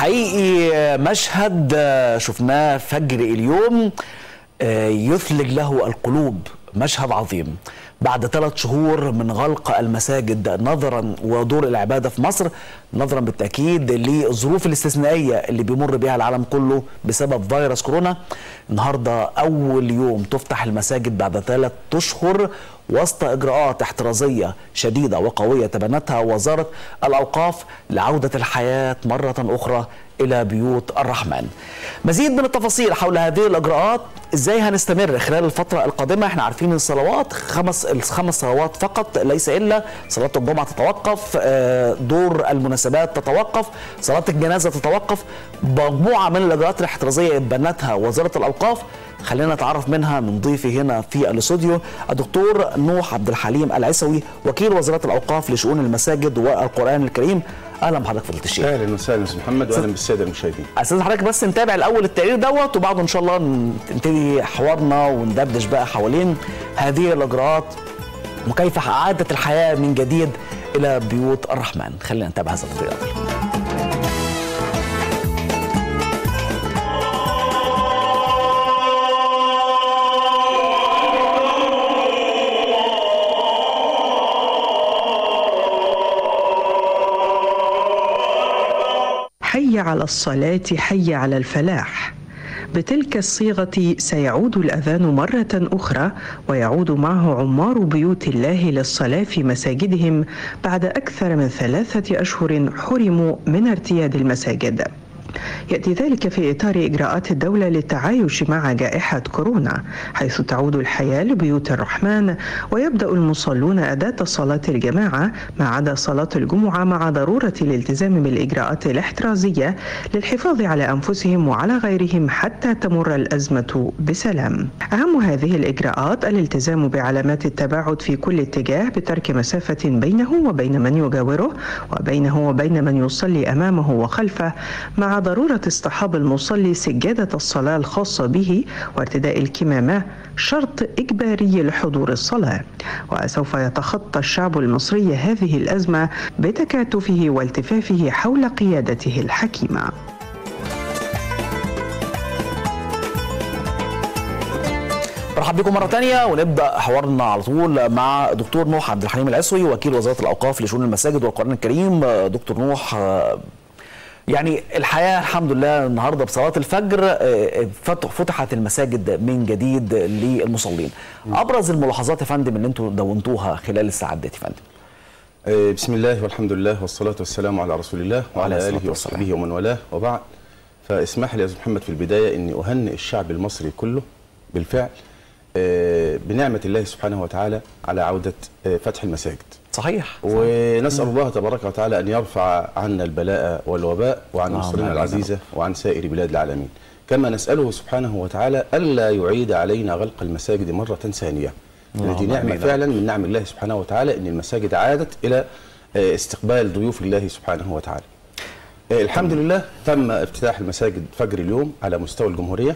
حقيقي مشهد شفناه فجر اليوم يثلج له القلوب مشهد عظيم بعد ثلاث شهور من غلق المساجد نظرا ودور العبادة في مصر نظرا بالتأكيد للظروف الاستثنائية اللي بيمر بها العالم كله بسبب فيروس كورونا النهاردة أول يوم تفتح المساجد بعد ثلاث أشهر وسط إجراءات احترازية شديدة وقوية تبنتها وزارة الأوقاف لعودة الحياة مرة أخرى الى بيوت الرحمن. مزيد من التفاصيل حول هذه الاجراءات ازاي هنستمر خلال الفتره القادمه احنا عارفين الصلوات خمس الخمس صلوات فقط ليس الا صلاه الجمعه تتوقف دور المناسبات تتوقف صلاه الجنازه تتوقف مجموعه من الاجراءات الاحترازيه بنتها وزاره الاوقاف خلينا نتعرف منها من ضيفي هنا في الاستوديو الدكتور نوح عبد الحليم العيسوي وكيل وزاره الاوقاف لشؤون المساجد والقران الكريم اهلا بحضرتك فضيله الشيخ اهلا وسهلا استاذ محمد واهلا بالساده المشاهدين استاذ حضرتك بس نتابع الاول التقرير دوت وبعده ان شاء الله نبتدي حوارنا وندردش بقى حوالين هذه الاجراءات وكيف عادت الحياه من جديد الى بيوت الرحمن خلينا نتابع هذا التقرير الاول حي على الصلاة حي على الفلاح بتلك الصيغة سيعود الأذان مرة أخرى ويعود معه عمار بيوت الله للصلاة في مساجدهم بعد أكثر من ثلاثة أشهر حرموا من ارتياد المساجد ياتي ذلك في اطار اجراءات الدوله للتعايش مع جائحه كورونا حيث تعود الحياه لبيوت الرحمن ويبدا المصلون اداه صلاه الجماعه ما عدا صلاه الجمعه مع ضروره الالتزام بالاجراءات الاحترازيه للحفاظ على انفسهم وعلى غيرهم حتى تمر الازمه بسلام. اهم هذه الاجراءات الالتزام بعلامات التباعد في كل اتجاه بترك مسافه بينه وبين من يجاوره وبينه وبين من يصلي امامه وخلفه مع ضرورة اصطحاب المصلي سجادة الصلاة الخاصة به وارتداء الكمامة شرط إجباري لحضور الصلاة وسوف يتخطى الشعب المصري هذه الأزمة بتكاتفه والتفافه حول قيادته الحكيمة مرحب بكم مرة تانية ونبدأ حوارنا على طول مع دكتور نوح عبد الحليم العسوي وكيل وزارة الأوقاف لشؤون المساجد والقرآن الكريم دكتور نوح يعني الحياة الحمد لله النهاردة بصلاة الفجر فتحت المساجد من جديد للمصلين أبرز الملاحظات يا فندم اللي انتم دونتوها خلال الساعات دي يا فندم بسم الله والحمد لله والصلاة والسلام على رسول الله وعلى آله وصحبه ومن والاه وبعد فاسمح لي يا أستاذ محمد في البداية أني أهنئ الشعب المصري كله بالفعل بنعمة الله سبحانه وتعالى على عودة فتح المساجد صحيح ونسأل الله تبارك وتعالى أن يرفع عنا البلاء والوباء وعن مصرنا العزيزة وعن سائر بلاد العالمين كما نسأله سبحانه وتعالى ألا يعيد علينا غلق المساجد مرة ثانية التي نعمة فعلا من نعم الله سبحانه وتعالى أن المساجد عادت إلى استقبال ضيوف الله سبحانه وتعالى الحمد لله تم افتتاح المساجد فجر اليوم على مستوى الجمهورية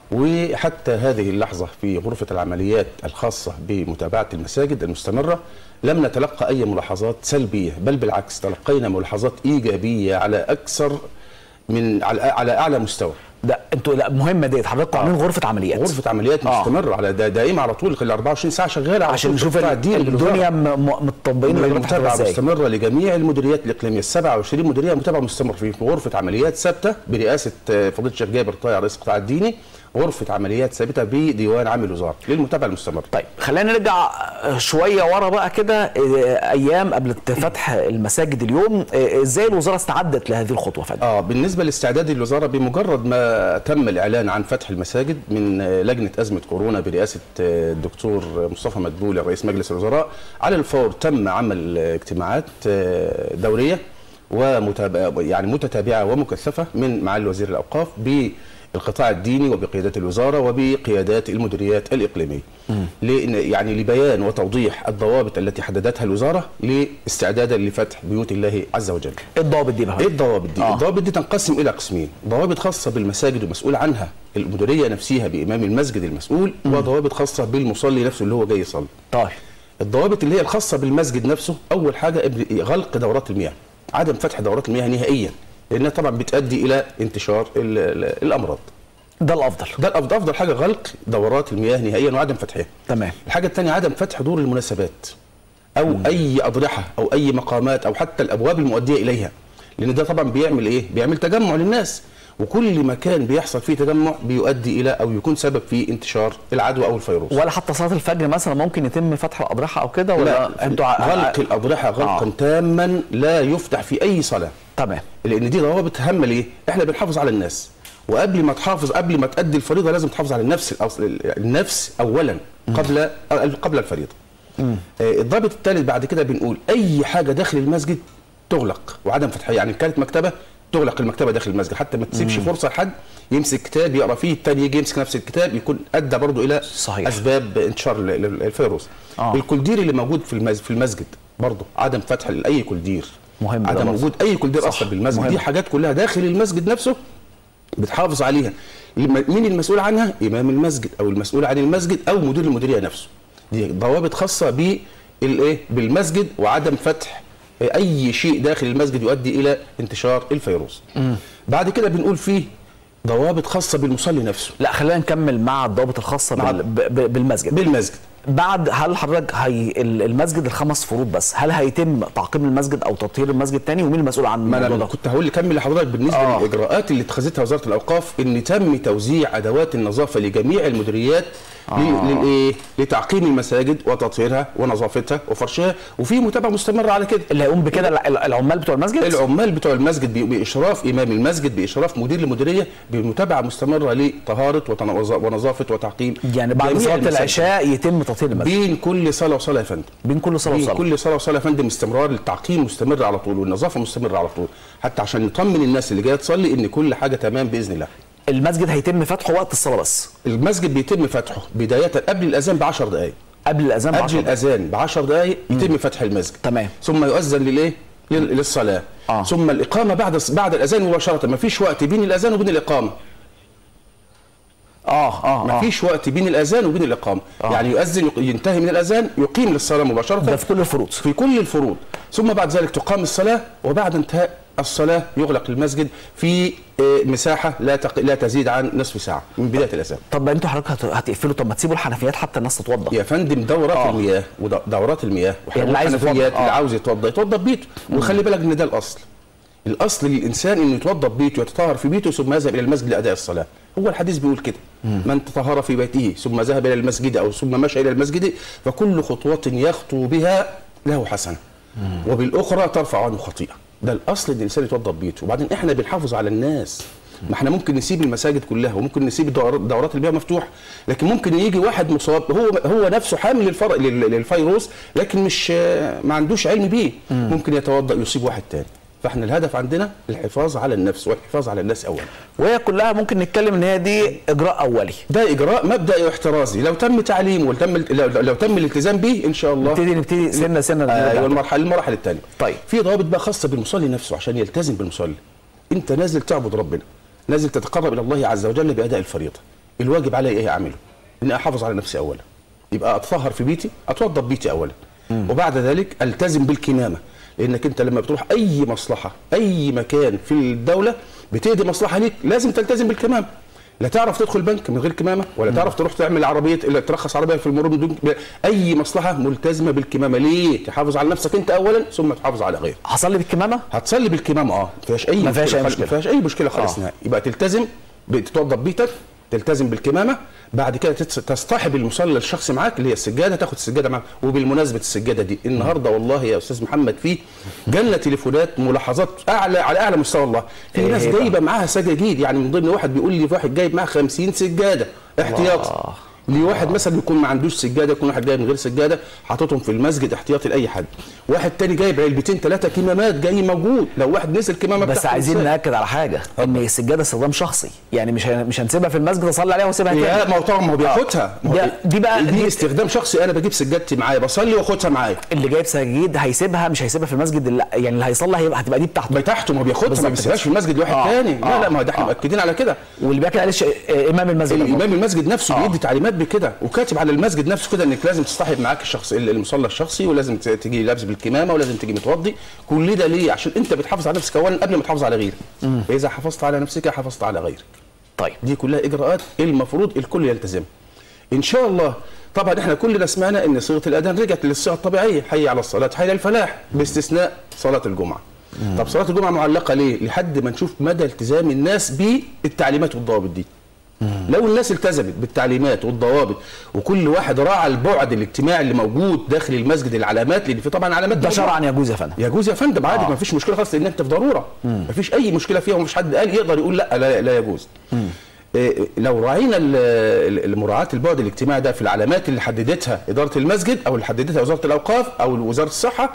وحتى هذه اللحظة في غرفة العمليات الخاصة بمتابعة المساجد المستمرة لم نتلقى أي ملاحظات سلبية بل بالعكس تلقينا ملاحظات إيجابية على أكثر من على على أعلى مستوى ده انتوا لا مهمه ديت حضرتك عاملين آه. غرفه عمليات غرفه عمليات آه. مستمره على دا دائمه على طول ال 24 ساعه شغاله عشان نشوف الدنيا مطبقين متابعه مستمره لجميع المديريات الاقليميه ال 27 مديريه متابعه مستمره في غرفه عمليات ثابته برئاسه فضيله الشيخ جابر طايع رئيس القطاع الديني غرفه عمليات ثابته بديوان عام الوزاره للمتابعه المستمره. طيب خلينا نرجع شويه ورا بقى كده ايام قبل فتح المساجد اليوم ازاي الوزاره استعدت لهذه الخطوه فندم؟ اه بالنسبه لاستعداد الوزاره بمجرد ما تم الاعلان عن فتح المساجد من لجنه ازمه كورونا برئاسه الدكتور مصطفى مدبولي رئيس مجلس الوزراء على الفور تم عمل اجتماعات دوريه ومتابعه يعني متتابعه ومكثفه من معالي وزير الاوقاف ب القطاع الديني وبقيادات الوزاره وبقيادات المديريات الاقليميه. لأن يعني لبيان وتوضيح الضوابط التي حددتها الوزاره لاستعدادا لفتح بيوت الله عز وجل. ايه الضوابط دي بقى؟ ايه الضوابط دي؟ آه. الضوابط دي تنقسم الى قسمين، ضوابط خاصه بالمساجد المسؤول عنها المديريه نفسها بامام المسجد المسؤول مم. وضوابط خاصه بالمصلي نفسه اللي هو جاي يصلي. طيب. الضوابط اللي هي الخاصه بالمسجد نفسه اول حاجه غلق دورات المياه. عدم فتح دورات المياه نهائيا لانها طبعا بتؤدي الى انتشار ال- ال- الامراض ده الافضل ده الافضل افضل حاجه غلق دورات المياه نهائيا وعدم فتحها تمام الحاجه الثانيه عدم فتح دور المناسبات او اي اضرحه او اي مقامات او حتى الابواب المؤديه اليها لان ده طبعا بيعمل ايه بيعمل تجمع للناس وكل مكان بيحصل فيه تجمع بيؤدي الى او يكون سبب في انتشار العدوى او الفيروس ولا حتى صلاه الفجر مثلا ممكن يتم فتح الاضرحه او كده ولا لا انتوا ع- غلق الاضرحه غلقا آه. تاما لا يفتح في اي صلاه تمام لان دي ضوابط هامه ليه؟ احنا بنحافظ على الناس وقبل ما تحافظ قبل ما تأدي الفريضه لازم تحافظ على النفس الأصل النفس اولا قبل قبل الفريضه. آه، الضابط الثالث بعد كده بنقول اي حاجه داخل المسجد تغلق وعدم فتحها يعني كانت مكتبه تغلق المكتبه داخل المسجد حتى ما تسيبش فرصه لحد يمسك كتاب يقرا فيه الثاني يجي يمسك نفس الكتاب يكون ادى برضه الى صحيح. اسباب انتشار ال- ال- الفيروس. آه. الكولدير اللي موجود في المسجد في المسجد برضه عدم فتح لاي كولدير مهم ده عدم برضه. وجود اي كولدير صح. اصلا بالمسجد مهم. دي حاجات كلها داخل المسجد نفسه بتحافظ عليها الم- مين المسؤول عنها امام المسجد او المسؤول عن المسجد او مدير المديريه نفسه دي ضوابط خاصه بالايه بالمسجد وعدم فتح اي شيء داخل المسجد يؤدي الى انتشار الفيروس بعد كده بنقول فيه ضوابط خاصه بالمصلي نفسه لا خلينا نكمل مع الضوابط الخاصه مع- بال... ب... ب... بالمسجد بالمسجد بعد هل حضرتك هي ال- المسجد الخمس فروض بس هل هيتم تعقيم المسجد او تطهير المسجد تاني ومين المسؤول عن ما الموضوع انا ده؟ كنت هقول كمل لحضرتك بالنسبه آه. آه. للاجراءات اللي اتخذتها وزاره الاوقاف ان تم توزيع ادوات النظافه لجميع المديريات آه. للايه لتعقيم المساجد وتطهيرها ونظافتها وفرشها وفي متابعه مستمره على كده اللي هيقوم بكده الع- العمال بتوع المسجد؟ العمال بتوع المسجد بي- باشراف امام المسجد باشراف مدير المديريه بمتابعه مستمره لطهاره وتنظ- ونظافه وتعقيم يعني بعد جميع صلاه المساجد. العشاء يتم تطهير المسجد بين كل صلاه وصلاه يا فندم بين كل صلاه بين وصلاه كل صلاه وصلاه يا فندم استمرار التعقيم مستمر على طول والنظافه مستمره على طول حتى عشان نطمن الناس اللي جايه تصلي ان كل حاجه تمام باذن الله المسجد هيتم فتحه وقت الصلاه بس المسجد بيتم فتحه بدايه قبل الاذان ب 10 دقائق قبل الاذان ب قبل 10 دقايق. الاذان ب 10 دقائق يتم فتح المسجد تمام. ثم يؤذن للايه لل- للصلاه آه. ثم الاقامه بعد بعد الاذان مباشره ما فيش وقت بين الاذان وبين الاقامه اه اه ما اه فيش وقت بين الاذان وبين الاقامه آه. يعني يؤذن يق- ينتهي من الاذان يقيم للصلاه مباشره ده في كل الفروض في كل الفروض ثم بعد ذلك تقام الصلاة وبعد انتهاء الصلاة يغلق المسجد في آه، مساحة لا تق... لا تزيد عن نصف ساعة من بداية الأذان طب انتوا حضرتك هت- هتقفلوا طب ما تسيبوا الحنفيات حتى الناس تتوضا يا فندم دورات آه. آه. المياه ودورات المياه يعني اللي عايز والحنفيات يتوضأ. آه. اللي عاوز يتوضا يتوضا ببيته وخلي بالك ان ده الاصل الاصل للانسان انه يتوضا ببيته ويتطهر في بيته ثم يذهب الى المسجد لاداء الصلاه هو الحديث بيقول كده من تطهر في بيته ثم ذهب الى المسجد او ثم مشى الى المسجد فكل خطوه يخطو بها له حسنه وبالاخرى ترفع عنه خطيئه ده الاصل ان الانسان يتوضا ببيته وبعدين احنا بنحافظ على الناس ما احنا ممكن نسيب المساجد كلها وممكن نسيب الدورات دورات المياه مفتوح لكن ممكن يجي واحد مصاب هو هو نفسه حامل للفر... لل- للفيروس لكن مش ما عندوش علم بيه ممكن يتوضا يصيب واحد تاني فاحنا الهدف عندنا الحفاظ على النفس والحفاظ على الناس اولا وهي كلها ممكن نتكلم ان هي دي اجراء اولي ده اجراء مبدئي واحترازي لو تم تعليمه ولو تم لو, لو تم الالتزام به ان شاء الله نبتدي نبتدي سنه سنه نرجع. ايوه المرحله المراحل الثانيه طيب. في ضوابط بقى خاصه بالمصلي نفسه عشان يلتزم بالمصلي انت نازل تعبد ربنا نازل تتقرب الى الله عز وجل باداء الفريضه الواجب علي ايه اعمله ان احافظ على نفسي اولا يبقى اتطهر في بيتي اتوضا ببيتي اولا وبعد ذلك التزم بالكمامه لانك انت لما بتروح اي مصلحه اي مكان في الدوله بتهدي مصلحه ليك لازم تلتزم بالكمامه لا تعرف تدخل بنك من غير كمامه ولا تعرف تروح تعمل عربيه إلا ترخص عربيه في المرور بدون اي مصلحه ملتزمه بالكمامه ليه تحافظ على نفسك انت اولا ثم تحافظ على غيرك هصلي بالكمامه هتصلي بالكمامه اه ما فيهاش اي ما فيهاش أي خالص- مشكلة. ما فيهاش اي مشكله خالص آه. نهائي يبقى تلتزم بتتوضا ببيتك تلتزم بالكمامه بعد كده تتس- تصطحب المصلى الشخصي معاك اللي هي السجاده تاخد السجاده معاك وبالمناسبه السجاده دي النهارده والله يا استاذ محمد في جالنا تليفونات ملاحظات اعلى على اعلى مستوى والله في إيه ناس بقى؟ جايبه معاها سجاجيد يعني من ضمن واحد بيقول لي واحد جايب معاه 50 سجاده احتياطي الله. لواحد مثلا يكون ما عندوش سجاده يكون واحد جاي من غير سجاده حاططهم في المسجد احتياطي لاي حد واحد تاني جايب علبتين ثلاثه كمامات جاي موجود لو واحد نزل كمامه بس بتاعته عايزين إزاي؟ ناكد على حاجه ان السجاده استخدام شخصي يعني مش هن- مش هنسيبها في المسجد اصلي عليها واسيبها يا تاني ما هو طبعا ما هو بياخدها ما هو ده- دي بقى- دي دي- استخدام شخصي انا بجيب سجادتي معايا بصلي واخدها معايا اللي جايب سجاجيد هيسيبها مش هيسيبها في المسجد اللي يعني اللي هيصلي هيبقى هتبقى دي بتاعته بتاعته ما هو بياخدها بالظبط ما بيسيبهاش كده. في المسجد لواحد آه. تاني لا آه. لا ما هو ده احنا آه. مأكدين على كده واللي بياكل عليه ش- امام المسجد الامام المسجد نفسه آه. بيدي تعليمات تعليمات بكده وكاتب على المسجد نفسه كده انك لازم تصطحب معاك الشخص المصلى الشخصي ولازم ت- تيجي لابس بالكمامه ولازم تيجي متوضي كل ده ليه عشان انت بتحافظ على نفسك اولا قبل ما تحافظ على غيرك فاذا حافظت على نفسك حافظت على غيرك طيب دي كلها اجراءات المفروض الكل يلتزمها ان شاء الله طبعا احنا كلنا سمعنا ان صيغه الاذان رجعت للصيغه الطبيعيه حي على الصلاه حي على الفلاح باستثناء صلاه الجمعه طب صلاه الجمعه معلقه ليه لحد ما نشوف مدى التزام الناس بالتعليمات والضوابط دي لو الناس التزمت بالتعليمات والضوابط وكل واحد راعى البعد الاجتماعي اللي موجود داخل المسجد العلامات لان في طبعا علامات ده موجودة. شرعا يجوز يا فندم يجوز يا فندم عادي آه. ما فيش مشكله خالص لان انت في ضروره ما فيش اي مشكله فيها ومفيش حد قال يقدر يقول لا لا, لا يجوز إيه، لو راعينا ال- ال- مراعاه البعد الاجتماعي ده في العلامات اللي حددتها اداره المسجد او اللي حددتها وزاره الاوقاف او وزاره الصحه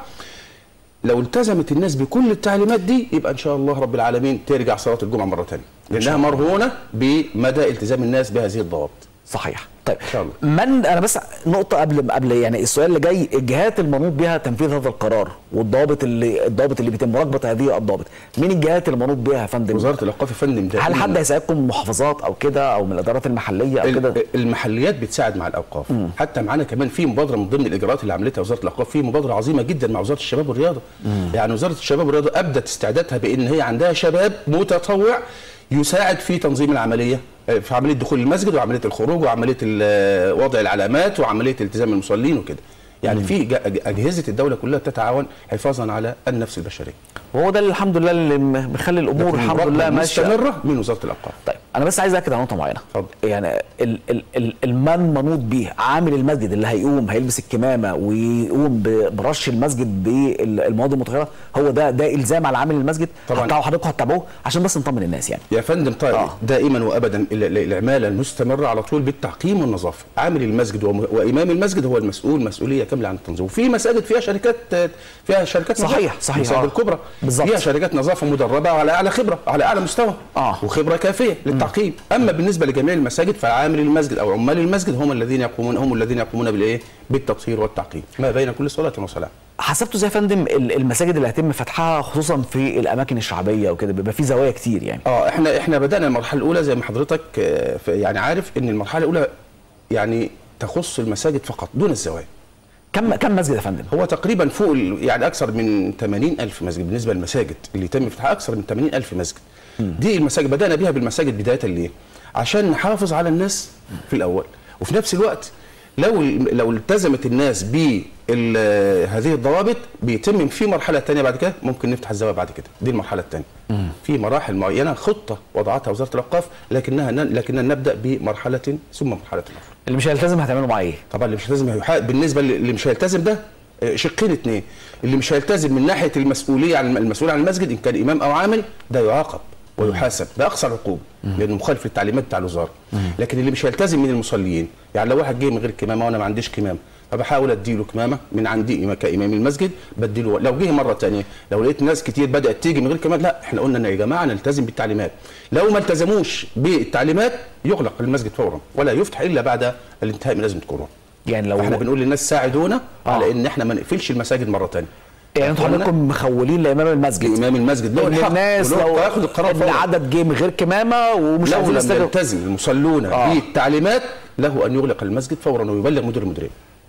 لو التزمت الناس بكل التعليمات دي يبقى ان شاء الله رب العالمين ترجع صلاه الجمعه مره ثانيه لانها مرهونه بمدى التزام الناس بهذه الضوابط صحيح طيب إن شاء الله. من انا بس نقطه قبل قبل يعني السؤال اللي جاي الجهات المنوط بها تنفيذ هذا القرار والضوابط اللي الضوابط اللي بيتم مراقبه هذه الضوابط مين الجهات المنوط بها يا فندم وزاره الاوقاف يا فندم هل دائماً حد هيساعدكم من المحافظات او كده او من الادارات المحليه او كده ال- المحليات بتساعد مع الاوقاف حتى معانا كمان في مبادره من ضمن الاجراءات اللي عملتها وزاره الاوقاف في مبادره عظيمه جدا مع وزاره الشباب والرياضه يعني وزاره الشباب والرياضه ابدت استعدادها بان هي عندها شباب متطوع يساعد في تنظيم العمليه آه، في عمليه دخول المسجد وعمليه الخروج وعمليه ال- وضع العلامات وعمليه التزام المصلين وكده يعني في ج- أج- اجهزه الدوله كلها تتعاون حفاظا على النفس البشريه وهو ده اللي الحمد لله اللي م- مخلي الامور لكن الحمد المراقبة لله ماشيه مستمره من وزاره الاوقاف طيب انا بس عايز اكد على نقطه معينه اتفضل. يعني ال ال ال المن منوط بيه عامل المسجد اللي هيقوم هيلبس الكمامه ويقوم ب- برش المسجد بالمواد المطهره هو ده ده الزام على عامل المسجد طبعاً. طبعا حضراتكم هتتابعوه عشان بس نطمن الناس يعني يا فندم طيب آه. آه. دائما وابدا ال- ال- العماله المستمره على طول بالتعقيم والنظافه عامل المسجد وم- وامام المسجد هو المسؤول مسؤوليه كامله عن التنظيم وفي مساجد فيها شركات فيها شركات نظافة. صحيح، صحيح، المساجد آه. الكبرى بالظبط. فيها شركات نظافه مدربه على اعلى خبره على اعلى مستوى آه. وخبره كافيه للتعقيم اما بالنسبه لجميع المساجد فعامل المسجد او عمال المسجد هم الذين يقومون هم الذين يقومون بالايه بالتطهير والتعقيم ما بين كل صلاه وصلاه حسبتوا زي يا فندم ال- المساجد اللي هيتم فتحها خصوصا في الاماكن الشعبيه وكده بيبقى في زوايا كتير يعني اه احنا احنا بدانا المرحله الاولى زي ما حضرتك آه، ف- يعني عارف ان المرحله الاولى يعني تخص المساجد فقط دون الزوايا كم كم مسجد يا فندم هو تقريبا فوق ال- يعني اكثر من 80 الف مسجد بالنسبه للمساجد اللي يتم فتحها اكثر من 80 الف مسجد دي المساجد بدانا بيها بالمساجد بدايه ليه عشان نحافظ على الناس في الاول وفي نفس الوقت لو لو التزمت الناس بهذه الضوابط بيتم في مرحله ثانيه بعد كده ممكن نفتح الزوايا بعد كده دي المرحله الثانيه في مراحل معينه خطه وضعتها وزاره الاوقاف لكنها لكننا نبدا بمرحله ثم مرحله اخرى اللي مش هيلتزم هتعملوا معاه ايه طبعا اللي مش هيلتزم هيحا- بالنسبه اللي مش هيلتزم ده آه، شقين اتنين اللي مش هيلتزم من ناحيه المسؤوليه عن المسؤول عن المسجد ان كان امام او عامل ده يعاقب ويحاسب باقصى العقوبه لانه مخالف للتعليمات بتاع الوزاره لكن اللي مش هيلتزم من المصلين يعني لو واحد جه من غير كمامه وانا ما عنديش كمامه فبحاول اديله كمامه من عندي إمام- كامام المسجد بديله لو جه مره ثانيه لو لقيت ناس كتير بدات تيجي من غير كمامه لا احنا قلنا ان يا جماعه نلتزم بالتعليمات لو ما التزموش بالتعليمات يغلق المسجد فورا ولا يفتح الا بعد الانتهاء من ازمه كورونا يعني لو احنا بنقول للناس ساعدونا آه. على ان احنا ما نقفلش المساجد مره ثانيه يعني انتوا حضراتكم مخولين لامام المسجد امام المسجد له ان الحق الناس وله لو ياخد القرار ان فورا. عدد جه من غير كمامه ومش لو عايزين لم يستجيبوا يلتزم المصلون آه. بالتعليمات له ان يغلق المسجد فورا ويبلغ مدير المديريه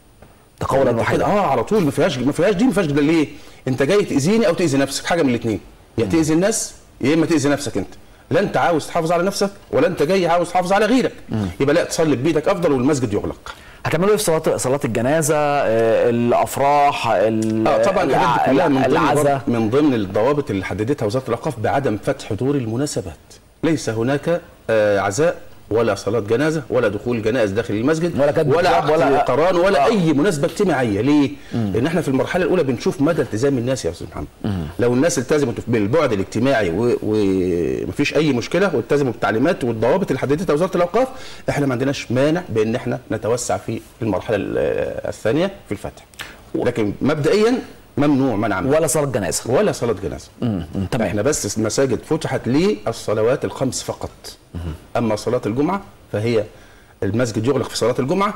ده قولا أنت واحدا كده اه على طول ما فيهاش ما فيهاش دي ما فيهاش ده ليه؟ انت جاي تاذيني او تاذي نفسك حاجه من الاثنين يا تاذي الناس يا اما تاذي نفسك انت لا انت عاوز تحافظ على نفسك ولا انت جاي عاوز تحافظ على غيرك يبقى لا تصلي بايدك افضل والمسجد يغلق هتعملوا ايه في صلاه صلاه الجنازه آه، الافراح ال- اه طبعا الحاجات دي كلها من ضمن العزاء برضه- من ضمن الضوابط اللي حددتها وزاره الاوقاف بعدم فتح دور المناسبات ليس هناك آه عزاء ولا صلاة جنازة ولا دخول جنائز داخل المسجد ولا كتب ولا كتاب عقد ولا- قران ولا آه. أي مناسبة اجتماعية ليه؟ لأن احنا في المرحلة الأولى بنشوف مدى التزام الناس يا أستاذ محمد لو الناس التزمت بالبعد الاجتماعي و- ومفيش أي مشكلة والتزموا بالتعليمات والضوابط اللي حددتها وزارة الأوقاف احنا ما عندناش مانع بأن احنا نتوسع في المرحلة ال- الثانية في الفتح لكن مبدئيا ممنوع منع منه. ولا صلاه جنازه ولا صلاة جنازة تمام. احنا بس المساجد فتحت للصلوات الخمس فقط اما صلاة الجمعة فهي المسجد يغلق في صلاة الجمعة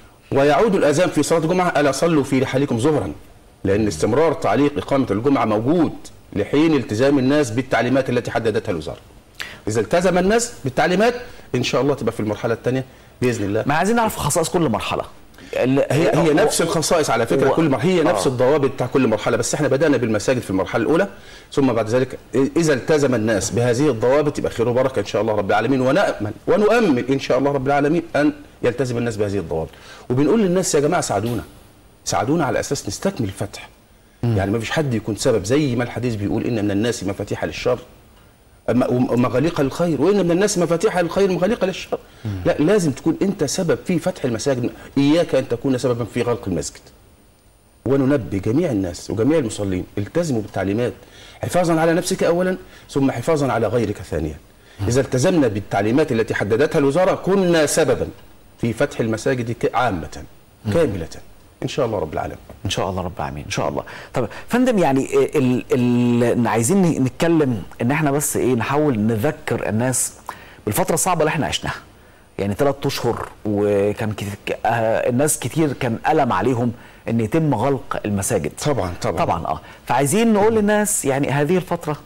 ويعود الأذان في صلاة الجمعة ألا صلوا في رحالكم ظهرا لأن استمرار تعليق إقامة الجمعة موجود لحين التزام الناس بالتعليمات التي حددتها الوزارة إذا التزم الناس بالتعليمات إن شاء الله تبقى في المرحلة الثانية باذن الله ما عايزين نعرف خصائص كل مرحله ال- هي هي هو- نفس الخصائص على فكره هو- كل مرحله هي نفس آه. الضوابط بتاع كل مرحله بس احنا بدانا بالمساجد في المرحله الاولى ثم بعد ذلك اذا التزم الناس بهذه الضوابط يبقى خير وبركه ان شاء الله رب العالمين ونامل ونؤمل ان شاء الله رب العالمين ان يلتزم الناس بهذه الضوابط وبنقول للناس يا جماعه ساعدونا ساعدونا على اساس نستكمل الفتح يعني ما فيش حد يكون سبب زي ما الحديث بيقول ان من الناس مفاتيح للشر أما- ومغاليق للخير وان من الناس مفاتيح للخير مغاليق للشر لا لازم تكون انت سبب في فتح المساجد اياك ان تكون سببا في غلق المسجد وننبه جميع الناس وجميع المصلين التزموا بالتعليمات حفاظا على نفسك اولا ثم حفاظا على غيرك ثانيا اذا التزمنا بالتعليمات التي حددتها الوزاره كنا سببا في فتح المساجد ك- عامه كامله ان شاء الله رب العالمين ان شاء الله رب العالمين ان شاء الله طب فندم يعني ال ال عايزين نتكلم ان احنا بس ايه نحاول نذكر الناس بالفتره الصعبه اللي احنا عشناها يعني ثلاث اشهر وكان كت- آه، الناس كتير كان الم عليهم ان يتم غلق المساجد طبعا طبعا طبعا اه فعايزين نقول للناس يعني هذه الفتره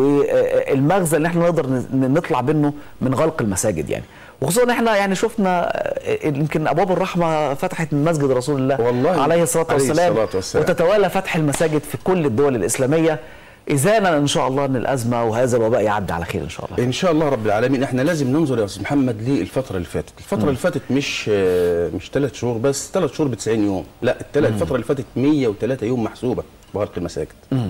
والمغزى اللي احنا نقدر ن- نطلع منه من غلق المساجد يعني وخصوصا ان احنا يعني شفنا آه، يمكن ابواب الرحمه فتحت من مسجد رسول الله والله عليه الصلاه عليه والسلام, الصلاة والسلام. وتتوالى فتح المساجد في كل الدول الاسلاميه اذانا ان شاء الله ان الازمه وهذا الوباء يعدي على خير ان شاء الله ان شاء الله رب العالمين احنا لازم ننظر يا استاذ محمد للفتره اللي فاتت الفتره اللي فاتت مش آه، مش ثلاث شهور بس ثلاث شهور ب 90 يوم لا التل- الفتره اللي فاتت 103 يوم محسوبه بغلق المساجد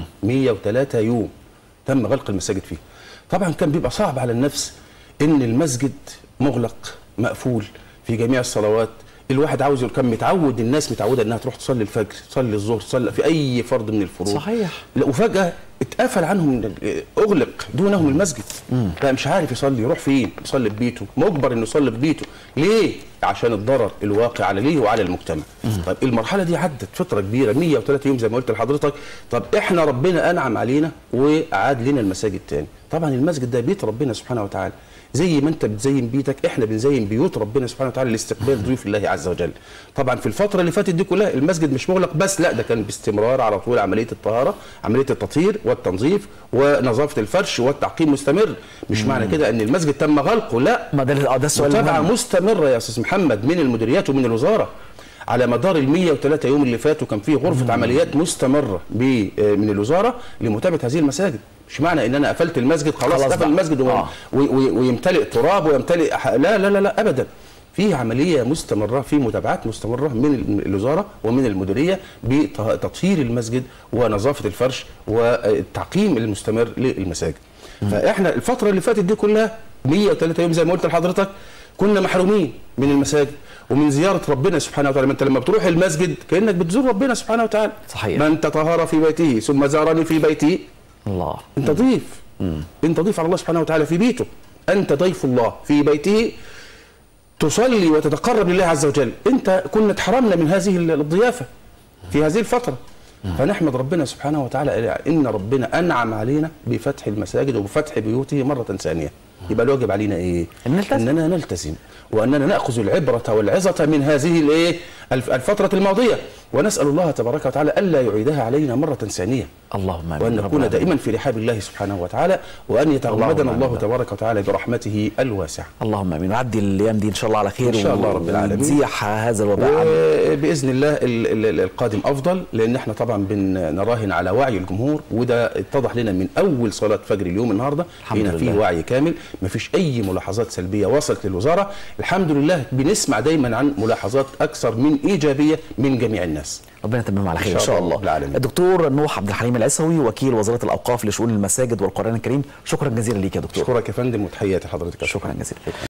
103 يوم تم غلق المساجد فيه طبعا كان بيبقى صعب على النفس ان المسجد مغلق مقفول في جميع الصلوات الواحد عاوز كان متعود الناس متعوده انها تروح تصلي الفجر تصلي الظهر تصلي في اي فرض من الفروض صحيح. لا وفجاه اتقفل عنهم اغلق دونهم المسجد لا مش عارف يصلي يروح فين يصلي في بيته مجبر انه يصلي في بيته ليه عشان الضرر الواقع عليه وعلى المجتمع طيب المرحله دي عدت فتره كبيره 103 يوم زي ما قلت لحضرتك طب احنا ربنا انعم علينا وعاد لنا المساجد تاني طبعا المسجد ده بيت ربنا سبحانه وتعالى زي ما انت بتزين بيتك احنا بنزين بيوت ربنا سبحانه وتعالى لاستقبال ضيوف الله عز وجل طبعا في الفتره اللي فاتت دي كلها المسجد مش مغلق بس لا ده كان باستمرار على طول عمليه الطهاره عمليه التطهير والتنظيف ونظافه الفرش والتعقيم مستمر مش معنى كده ان المسجد تم غلقه لا ما ده آه، ده السؤال متابعه المهم. مستمره يا استاذ محمد من المديريات ومن الوزاره على مدار ال 103 يوم اللي فاتوا كان في غرفه عمليات مستمره ب- آه، من الوزاره لمتابعه هذه المساجد مش معنى ان انا قفلت المسجد خلاص خلاص قفل بقى. المسجد و- آه. و- و- ويمتلئ تراب ويمتلئ أح- لا لا لا لا ابدا في عمليه مستمره في متابعات مستمره من ال- الوزاره ومن المديريه بتطهير المسجد ونظافه الفرش والتعقيم المستمر للمساجد فاحنا الفتره اللي فاتت دي كلها 103 يوم زي ما قلت لحضرتك كنا محرومين من المساجد ومن زياره ربنا سبحانه وتعالى ما انت لما بتروح المسجد كانك بتزور ربنا سبحانه وتعالى صحيح. من تطهر في بيته ثم زارني في بيتي الله انت ضيف انت ضيف على الله سبحانه وتعالى في بيته انت ضيف الله في بيته تصلي وتتقرب لله عز وجل انت كنا اتحرمنا من هذه الضيافه في هذه الفتره فنحمد ربنا سبحانه وتعالى ان ربنا انعم علينا بفتح المساجد وبفتح بيوته مره ثانيه يبقى الواجب علينا ايه أن نلتزم. اننا نلتزم واننا ناخذ العبره والعظه من هذه الايه الف- الفتره الماضيه ونسال الله تبارك وتعالى الا يعيدها علينا مره ثانيه اللهم امين وأن رب نكون العالمين. دائما في رحاب الله سبحانه وتعالى وأن يتغمدنا اللهم الله آمين. تبارك وتعالى برحمته الواسعة اللهم امين وعدي الايام دي ان شاء الله على خير إن شاء الله رب العالمين. ونزيح هذا الوباء عنه. وبإذن الله ال- ال- ال- القادم أفضل لأن احنا طبعا بنراهن على وعي الجمهور وده اتضح لنا من أول صلاة فجر اليوم النهاردة الحمد هنا في لله. وعي كامل ما فيش أي ملاحظات سلبية وصلت للوزارة الحمد لله بنسمع دايما عن ملاحظات أكثر من إيجابية من جميع الناس ربنا يتمم على خير إن ان شاء شاء الله الله رب العالمين. الدكتور نوح عبد الحليم العسوي وكيل وزاره الاوقاف لشؤون المساجد والقران الكريم شكرا جزيلا ليك يا دكتور أشكرك يا فندم وتحياتي لحضرتك شكرا جزيلا